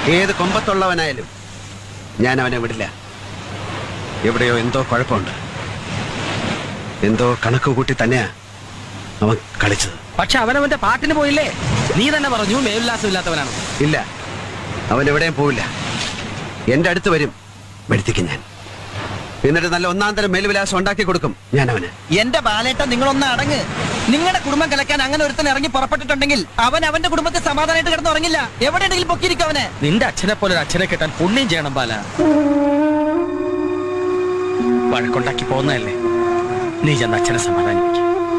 ഏത് കൊമ്പത്തുള്ളവനായാലും ഞാൻ അവനെ വിടില്ല എവിടെയോ എന്തോ കുഴപ്പമുണ്ട് എന്തോ കണക്ക് കൂട്ടി തന്നെയാ അവൻ കളിച്ചത് പക്ഷെ അവനവന്റെ പാട്ടിന് പോയില്ലേ നീ തന്നെ പറഞ്ഞു മേൽവിലാസം ഇല്ലാത്തവനാണ് ഇല്ല അവൻ എവിടെയും പോവില്ല എന്റെ അടുത്ത് വരും വരുത്തിക്കും ഞാൻ എന്നിട്ട് നല്ല ഒന്നാം തരം മേൽവിലാസം ഉണ്ടാക്കി കൊടുക്കും ഞാൻ അവന് എന്റെ ബാലേട്ട നിങ്ങളൊന്ന് അടങ്ങ് നിങ്ങളുടെ കുടുംബം കലക്കാൻ അങ്ങനെ ഒരുത്തൻ ഇറങ്ങി പുറപ്പെട്ടിട്ടുണ്ടെങ്കിൽ അവൻ അവന്റെ കുടുംബത്തെ സമാധാനമായിട്ട് കിടന്ന് ഉറങ്ങില്ല എവിടെയെങ്കിലും പൊക്കിയിരിക്കും അവനെ നിന്റെ അച്ഛനെ പോലെ ഒരു അച്ഛനെ കിട്ടാൻ പുണ്യം ചെയ്യണം ബാല വഴക്കുണ്ടാക്കി പോകുന്നതല്ലേ നീ ചെന്ന് അച്ഛനെ സമാധാനിപ്പിക്കും